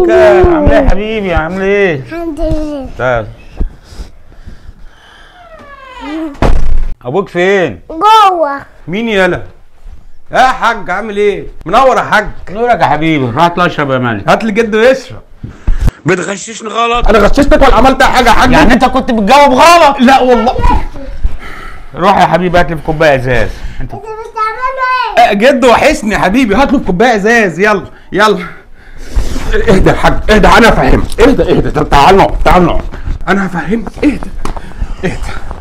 لوكا عامل ايه يا حبيبي عامل ايه الحمد لله تعال ابوك فين جوه مين يالا يا حاج عامل ايه منور يا حاج نورك يا حبيبي روح اطلع اشرب يا مالك هات لي جد ويشرب بتغششني غلط انا غششتك ولا عملت حاجه يا حاج يعني انت كنت بتجاوب غلط لا والله روح يا حبيبي هات لي في كوبايه ازاز انت انت بتعملوا ايه؟ آه، جد وحشني يا حبيبي هات له كوبايه ازاز يلا يلا اهدى يا حاج اهدى انا هفهمك اهدى اهدى طب تعال نقعد تعال نقعد انا هفهمك اهدى اهدى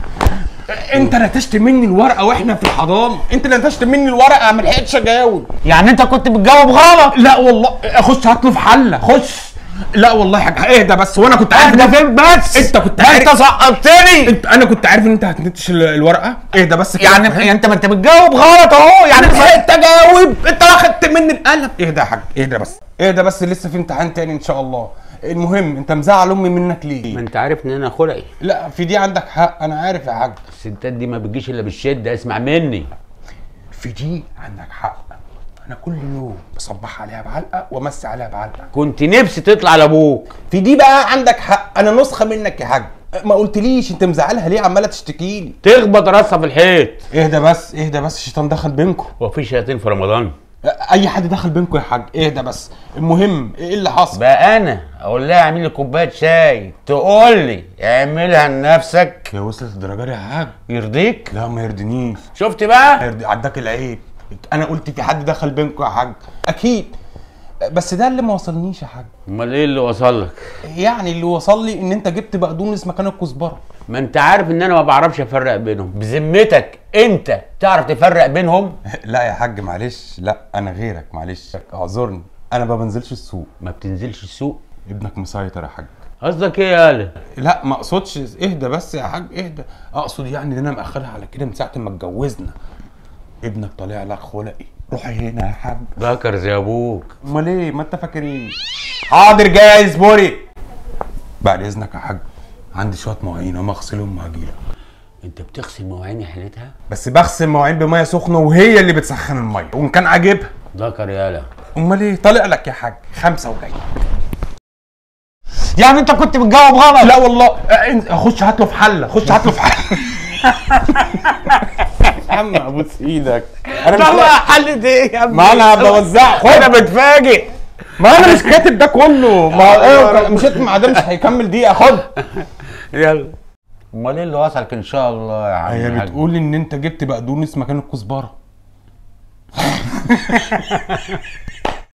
انت نتشت مني الورقه واحنا في الحضانه انت نتشت مني الورقه ما لحقتش اجاوب يعني انت كنت بتجاوب غلط لا والله خش هات له في حله خش لا والله يا حاج اهدى بس وانا كنت عارف اهدى إن- فين بس انت كنت انت عارف سقطتني انت انا كنت عارف ان انت هتنتش ال- الورقه اهدى بس كده. يعني يعني انت ما انت بتجاوب غلط اهو يعني انا لحقت اجاوب انت اخدت مني القلم اهدى يا حاج اهدى بس اهدى بس لسه في امتحان تاني ان شاء الله المهم انت مزعل امي منك ليه ما انت عارف ان انا خلقي لا في دي عندك حق انا عارف يا حاج الستات دي ما بتجيش الا بالشده اسمع مني في دي عندك حق انا كل يوم بصبح عليها بعلقه وامسي عليها بعلقه كنت نفسي تطلع لابوك في دي بقى عندك حق انا نسخه منك يا حاج ما قلتليش انت مزعلها ليه عماله تشتكي لي تخبط راسها في الحيط اهدى بس اهدى بس الشيطان دخل بينكم هو في شياطين في رمضان اي حد دخل بينكم يا حاج اهدى بس المهم ايه اللي حصل بقى انا اقول لها اعمل لي كوبايه شاي تقول لي اعملها لنفسك يا وصلت الدرجه دي يا حاج يرضيك لا ما يرضينيش شفت بقى هيرضي عداك العيب انا قلت في حد دخل بينكم يا حاج اكيد بس ده اللي ما وصلنيش يا حاج امال ايه اللي وصل لك يعني اللي وصل لي ان انت جبت بقدونس مكان الكزبره ما انت عارف ان انا ما بعرفش افرق بينهم بذمتك انت تعرف تفرق بينهم لا يا حاج معلش لا انا غيرك معلش اعذرني انا ما بنزلش السوق ما بتنزلش السوق ابنك مسيطر يا حاج قصدك ايه يا قال لا ما اقصدش اهدى بس يا حاج اهدى اقصد يعني ان انا مأخرها على كده من ساعه ما اتجوزنا ابنك طالع لك خلقي روح هنا يا حاج ذكر زي ابوك امال ايه ما انت فاكر ايه حاضر جاهز بوري بعد اذنك يا حاج عندي شويه مواعين اما اغسلهم وهجيلك انت بتغسل مواعين يا حالتها بس بغسل مواعين بميه سخنه وهي اللي بتسخن الميه وان كان عاجبها ذكر يالا امال ايه طالع لك يا حاج خمسه وجاي يعني انت كنت بتجاوب غلط لا والله اه، انت- خش هات له في حله خش هات له في حله يا عم ابوس ايدك انا مش طلع لاقي- حل ايه يا ابني ما انا بوزعه خد انا بتفاجئ ما انا مش كاتب ده كله ما ايه مشيت مع ده مش هيكمل دقيقه خد يلا امال ايه اللي وصلك ان شاء الله يا عم هي الحاج؟ بتقول ان انت جبت بقدونس مكان الكزبره